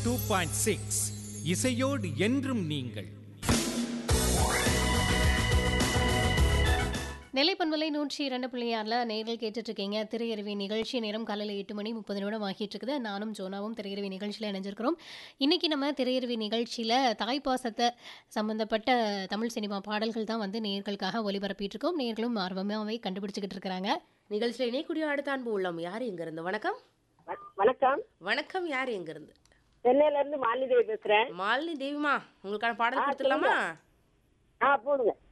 two point six இசையோடு என்றும் நீங்கள் நெல்லை பண்பலை நூற்றி இரண்டு புள்ளியாரில் நேரில் கேட்டுட்டு இருக்கீங்க திரையருவி நிகழ்ச்சி நேரம் காலையில் எட்டு மணி முப்பது நிமிடம் ஆகிட்டு இருக்குது நானும் ஜோனாவும் திரையருவி நிகழ்ச்சியில் இணைஞ்சிருக்கிறோம் இன்னைக்கு நம்ம திரையருவி நிகழ்ச்சியில் தாய்ப்பாசத்தை சம்பந்தப்பட்ட தமிழ் சினிமா பாடல்கள் தான் வந்து நேர்களுக்காக ஒளிபரப்பிட்டு இருக்கோம் நேர்களும் ஆர்வமாகவே கண்டுபிடிச்சிக்கிட்டு இருக்கிறாங்க நிகழ்ச்சியில் இணையக்கூடிய அடுத்த அன்பு உள்ளம் யார் எங்க இருந்து வணக்கம் வ- வணக்கம் வணக்கம் யார் எங்க இருந்து சென்னையில இருந்து மாலிதேவி பேசுறேன் மாலினி தேவிமா உங்களுக்கான பாடல் ஆ, கொடுத்துடலாமா ஆ போடுங்க